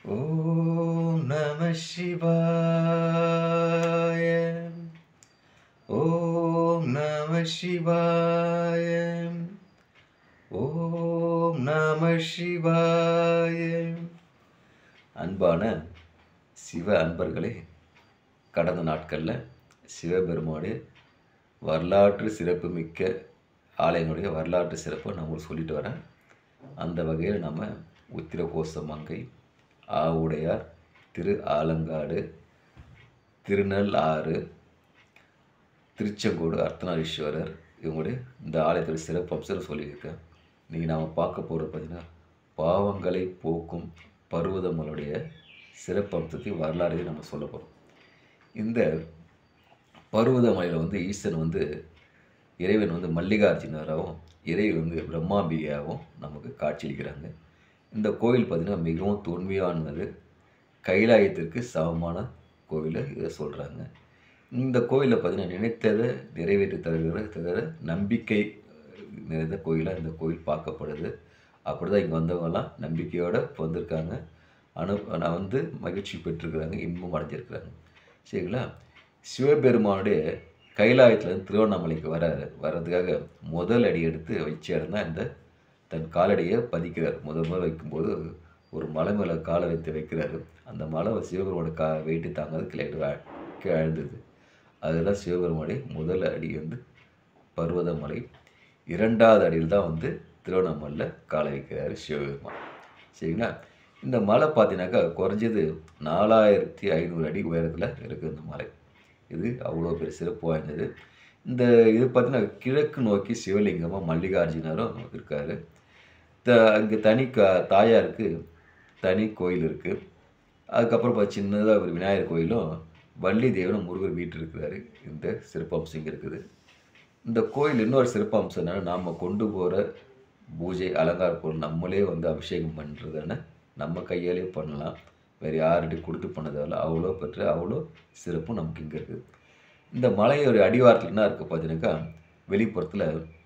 ஓம் நம சிவாய ஓம் நம சிவாய ஓம் நம சிவாய அன்பான சிவ அன்பர்களே கடந்த நாட்களில் சிவபெருமானுடைய வரலாற்று சிறப்புமிக்க ஆலயங்களுடைய வரலாற்று சிறப்பை நான் உங்களுக்கு சொல்லிட்டு வரேன் அந்த வகையில் நம்ம உத்திரகோச மங்கை ஆவுடையார் திரு ஆலங்காடு திருநெல் ஆறு திருச்செங்கோடு அர்த்தநாரீஸ்வரர் இவங்களுடைய இந்த ஆலயத்தோட சிறப்பு அம்சம் சொல்லியிருக்கேன் நீங்கள் நாம் பார்க்க போகிறது பார்த்தீங்கன்னா பாவங்களை போக்கும் பருவதமலுடைய சிறப்பு அம்சத்தை வரலாறையும் நம்ம சொல்ல போகிறோம் இந்த பருவதமலையில் வந்து ஈசன் வந்து இறைவன் வந்து மல்லிகார்ஜுனராகவும் இறை வந்து பிரம்மாம்பிகையாகவும் நமக்கு காட்சியளிக்கிறாங்க இந்த கோயில் பார்த்திங்கன்னா மிகவும் தொன்மையானது கைலாயத்திற்கு சமமான கோவிலை இதை சொல்கிறாங்க இந்த கோயிலில் பார்த்திங்கன்னா நினைத்ததை நிறைவேற்றி தருகிற தவிர நம்பிக்கை நிறைந்த கோயிலாக இந்த கோயில் பார்க்கப்படுது அப்படி தான் இங்கே வந்தவங்கலாம் நம்பிக்கையோடு வந்திருக்காங்க அனு நான் வந்து மகிழ்ச்சி பெற்றிருக்கிறாங்க இன்பம் அடைஞ்சிருக்கிறாங்க சரிங்களா சிவபெருமானுடைய கைலாயத்துலேருந்து திருவண்ணாமலைக்கு வர வர்றதுக்காக முதல் அடி எடுத்து வச்ச இடம் தான் இந்த தன் காலடியை பதிக்கிறார் முதல் முதல் வைக்கும்போது ஒரு மலை மேலே காலை வைத்து வைக்கிறாரு அந்த மலை சிவபெருமானோட கா வெயிட்டு தாங்காது கிளைட்டு கீழே அழுந்தது அதுதான் சிவபெருமானுடைய முதல் அடி வந்து பர்வதமலை இரண்டாவது அடியில் தான் வந்து திருவண்ணாமலையில் காலை வைக்கிறாரு சிவபெருமான் சரிங்களா இந்த மலை பார்த்தீங்கன்னாக்கா குறைஞ்சது நாலாயிரத்தி ஐநூறு அடி உயரத்தில் இருக்குது இந்த மலை இது அவ்வளோ பெரிய சிறப்பு வாய்ந்தது இந்த இது பார்த்தீங்கன்னா கிழக்கு நோக்கி சிவலிங்கமாக மல்லிகார்ஜுனரும் இருக்கார் த அங்கே தனி க தாயாருக்கு தனி கோயில் இருக்குது அதுக்கப்புறம் பார்த்து சின்னதாக ஒரு விநாயகர் கோயிலும் வள்ளி தேவனும் முருகர் வீட்டு இருக்கிறாரு இந்த சிறப்பம்சம் இங்கே இருக்குது இந்த கோயில் இன்னொரு சிறப்பம்சம் என்னன்னா நாம் கொண்டு போகிற பூஜை அலங்கார பொருள் நம்மளே வந்து அபிஷேகம் பண்ணுறதுன்னு நம்ம கையாலே பண்ணலாம் வேறு யார்கிட்டையும் கொடுத்து பண்ணதில்ல அவ்வளோ பெற்று அவ்வளோ சிறப்பும் நமக்கு இங்கே இருக்குது இந்த மலையோட அடிவாரத்தில் என்ன இருக்குது பார்த்தீங்கன்னாக்கா வெளிப்புறத்தில்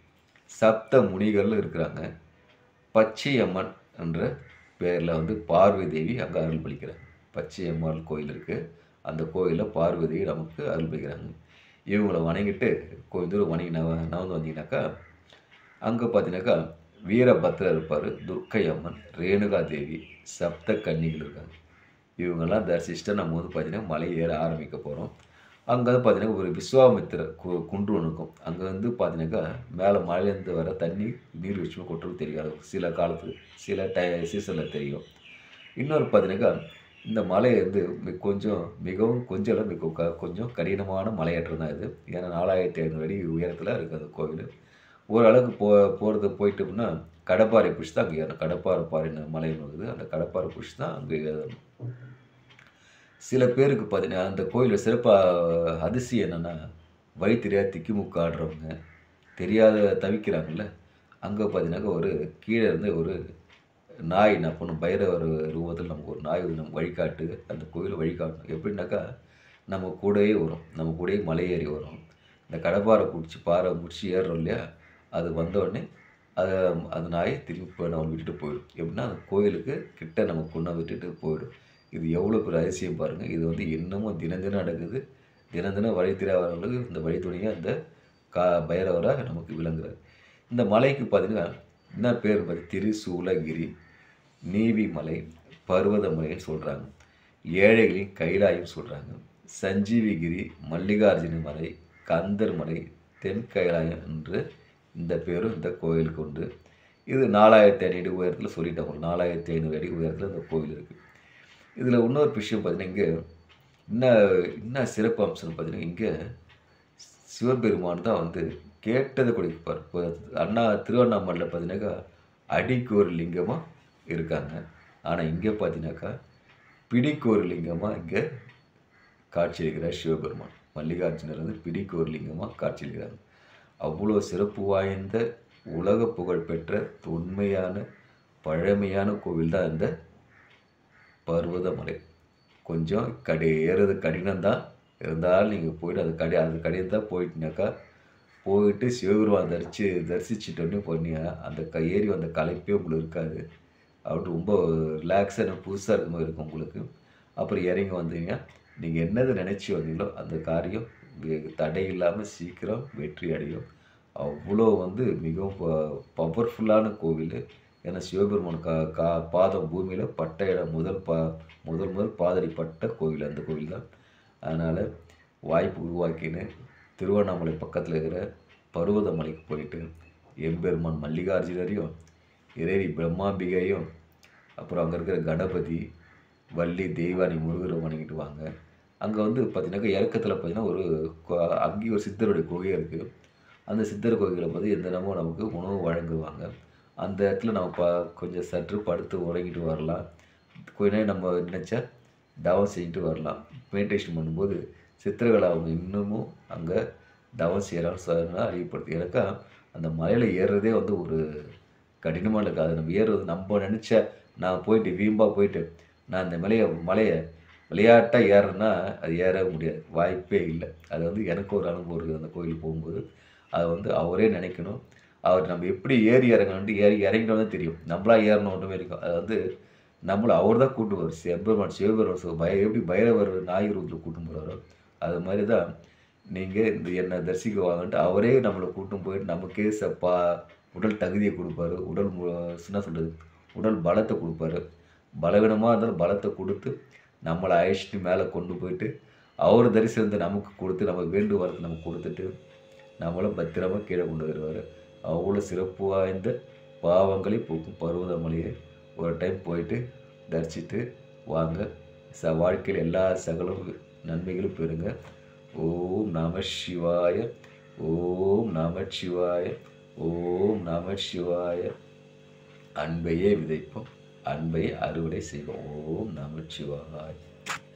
சப்த முனிகள் இருக்கிறாங்க பச்சையம்மன் என்ற பேரில் வந்து பார்வதி தேவி அங்கே அருள் பலிக்கிறாங்க பச்சையம்மன் கோயில் இருக்குது அந்த கோயிலில் பார்வதி நமக்கு அருள் பலிக்கிறாங்க இவங்களை வணங்கிட்டு கொஞ்சம் தூரம் வணங்கி நவ நவந்து வந்தீங்கன்னாக்கா அங்கே பார்த்தீங்கன்னாக்கா வீரபத்ரர் இருப்பார் துர்க்கை அம்மன் ரேணுகா தேவி சப்த கன்னிகள் இருக்காங்க இவங்கெல்லாம் தரிசிச்சுட்டு நம்ம வந்து பார்த்திங்கன்னா மலை ஏற ஆரம்பிக்க போகிறோம் அங்கே வந்து பார்த்தீங்கன்னா ஒரு விஸ்வாமித்திர கு குன்று ஒன்று இருக்கும் அங்கே வந்து பார்த்தீங்கன்னாக்கா மேலே மலையிலேருந்து வர தண்ணி நீர் விஷயமாக கொட்டுறது தெரியாது சில காலத்துக்கு சில டை சீசனில் தெரியும் இன்னொரு பார்த்தீங்கன்னாக்கா இந்த மலை வந்து மி- கொஞ்சம் மிகவும் கொஞ்சம் இல்ல, மிக க- கொஞ்சம் கடினமான மலையேற்றம் தான் இது ஏன்னா நாலாயிரத்தி ஐநூறு அடி உயரத்தில் இருக்குது அந்த கோவில் ஓரளவுக்கு போ போகிறது போயிட்டோம்னா கடப்பாறை புஷ் தான் அங்கே ஏறணும் கடப்பாறை பாறைன்னு மலைன்னு வருது அந்த கடப்பாறை புஷ் தான் அங்கே ஏறணும் சில பேருக்கு பார்த்தீங்கன்னா அந்த கோயிலில் சிறப்பாக அதிசயம் என்னென்னா வழி தெரியாத திக்குமுக்கு ஆடுறவங்க தெரியாத தவிக்கிறாங்கல்ல அங்கே பார்த்தீங்கன்னாக்கா ஒரு கீழே இருந்து ஒரு நாய் என்ன பண்ணும் பைரவர் ரூபத்தில் நமக்கு ஒரு நாய் வந்து நம்ம வழிகாட்டு அந்த கோயிலை வழிகாட்டணும் எப்படின்னாக்கா நம்ம கூடயே வரும் நம்ம கூடயே மலை ஏறி வரும் இந்த கடப்பாறை பிடிச்சி பாறை பிடிச்சி ஏறுறோம் இல்லையா அது வந்தோடனே அதை அந்த நாயை திருப்பி போய் நம்ம விட்டுட்டு போயிடும் எப்படின்னா அந்த கோயிலுக்கு கிட்ட நம்ம கொண்டு விட்டுட்டு போயிடும் இது எவ்வளோ பெரிய அதிசயம் பாருங்கள் இது வந்து இன்னமும் தினம் தினம் நடக்குது தினம் தினம் வழி தெரியாதவர்களுக்கு இந்த வழித்துணையாக இந்த கா பைரவராக நமக்கு விளங்குறார் இந்த மலைக்கு பார்த்தீங்கன்னா என்ன பேர் பார்த்து திருசூலகிரி நீவி மலை பர்வதமலைன்னு சொல்கிறாங்க ஏழைகளின் கைலாயம் சொல்கிறாங்க சஞ்சீவிகிரி மல்லிகார்ஜுன மலை கந்தர் மலை தென் கைலாயம் என்று இந்த பேரும் இந்த கோயிலுக்கு உண்டு இது நாலாயிரத்தி ஐநூறு அடி உயரத்தில் சொல்லிட்டாங்க நாலாயிரத்தி ஐநூறு அடி உயரத்தில் இந்த கோயில் இருக்குது இதில் இன்னொரு விஷயம் பார்த்தீங்கன்னா இங்கே என்ன என்ன சிறப்பு அம்சம்னு பார்த்தீங்கன்னா இங்கே சிவபெருமான் தான் வந்து கேட்டதை கொடுப்பார் இப்போ அண்ணா திருவண்ணாமலையில் பார்த்தீங்கன்னாக்கா அடிக்கு ஒரு லிங்கமாக இருக்காங்க ஆனால் இங்கே பார்த்தீங்கன்னாக்கா பிடிக்கு ஒரு லிங்கமாக இங்கே காட்சியளிக்கிறார் சிவபெருமான் மல்லிகார்ஜுனர் வந்து பிடிக்கு ஒரு லிங்கமாக காட்சியளிக்கிறாங்க அவ்வளோ சிறப்பு வாய்ந்த உலக புகழ் பெற்ற தொன்மையான பழமையான கோவில் தான் இந்த பர்வதமலை கொஞ்சம் கடி ஏறது கடினம் தான் இருந்தாலும் நீங்கள் போயிட்டு அது கடி அது கடினம் தான் போயிட்டுனாக்கா போயிட்டு சிவபெருமான் தரிச்சு தரிசிச்சிட்டோன்னே போனீங்க அந்த க ஏறி வந்த களைப்பே உங்களுக்கு இருக்காது அப்படி ரொம்ப ரிலாக்ஸாக புதுசாக இருக்க மாதிரி இருக்கும் உங்களுக்கு அப்புறம் இறங்கி வந்தீங்க நீங்கள் என்னது நினச்சி வந்தீங்களோ அந்த காரியம் வெ- தடை இல்லாமல் சீக்கிரம் வெற்றி அடையும் அவ்வளோ வந்து மிகவும் பவர்ஃபுல்லான கோவில் ஏன்னா சிவபெருமான் கா கா பாதம் பூமியில் பட்ட இடம் முதல் பா முதல் முதல் பாதடி பட்ட கோவில் அந்த கோவில் தான் அதனால் வாய்ப்பு உருவாக்கின்னு திருவண்ணாமலை பக்கத்தில் இருக்கிற பருவதமலைக்கு போயிட்டு எம்பெருமான் மல்லிகார்ஜுனரையும் இறைவி பிரம்மாம்பிகையும் அப்புறம் அங்கே இருக்கிற கணபதி வள்ளி தெய்வானி முருகரை வணங்கிட்டு வாங்க அங்கே வந்து பார்த்தீங்கன்னாக்கா இறக்கத்தில் பார்த்தீங்கன்னா ஒரு கொ- அங்கேயும் ஒரு சித்தருடைய குகை இருக்குது அந்த சித்தர் கோயிலில் பார்த்து எந்த நேரமும் நமக்கு உணவு வழங்குவாங்க அந்த இடத்துல நம்ம ப கொஞ்சம் சற்று படுத்து உறங்கிட்டு வரலாம் கொஞ்ச நேரம் நம்ம நினச்சா தவம் செஞ்சுட்டு வரலாம் மெடிடேஷன் பண்ணும்போது சித்திரகளை அவங்க இன்னமும் அங்கே தவம் செய்கிறான்னு சொன்னா அறியப்படுது எனக்கா அந்த மலையில் ஏறுறதே வந்து ஒரு கடினமான இருக்கு அது நம்ம ஏறுறது நம்ம நினச்ச நான் போயிட்டு வீம்பா போயிட்டு நான் இந்த மலையை மலையை விளையாட்டாக ஏறுறேன்னா அது ஏற முடியாது வாய்ப்பே இல்லை அது வந்து எனக்கு ஒரு அனுபவம் இருக்குது அந்த கோயிலுக்கு போகும்போது அது வந்து அவரே நினைக்கணும் அவர் நம்ம எப்படி ஏறி இறங்கணுன்ட்டு ஏறி இறங்கிட்டோம்னு தெரியும் நம்மளா ஏறணும் ஒன்றுமே இருக்கும் அது வந்து நம்மளை அவர் தான் கூட்டுவார் செம்பெருமான் சிவபெருமான் சிவ பய எப்படி பைரவர் நாய் ரூபத்தில் கூட்டும் போகிறாரோ அது மாதிரி தான் நீங்கள் இந்த என்னை தரிசிக்க வாங்கன்ட்டு அவரே நம்மளை கூட்டும் போயிட்டு நமக்கே சப்பா உடல் தகுதியை கொடுப்பாரு உடல் மு- என்ன சொல்கிறது உடல் பலத்தை கொடுப்பாரு பலவீனமாக இருந்தாலும் பலத்தை கொடுத்து நம்மளை அழைச்சிட்டு மேலே கொண்டு போயிட்டு அவர் தரிசனத்தை நமக்கு கொடுத்து நம்ம வேண்டு வரத்தை நமக்கு கொடுத்துட்டு நம்மளை பத்திரமா கீழே கொண்டு வருவார் அவ்வளோ சிறப்பு வாய்ந்த பாவங்களை போக்கும் பருவதமலையை ஒரு டைம் போயிட்டு தரிசித்து வாங்க ச வாழ்க்கையில் எல்லா சகலும் நன்மைகளும் பெறுங்க ஓம் நம சிவாய ஓம் நம சிவாய ஓம் நம சிவாய அன்பையே விதைப்போம் அன்பை அறுவடை செய்வோம் ஓம் நம சிவாய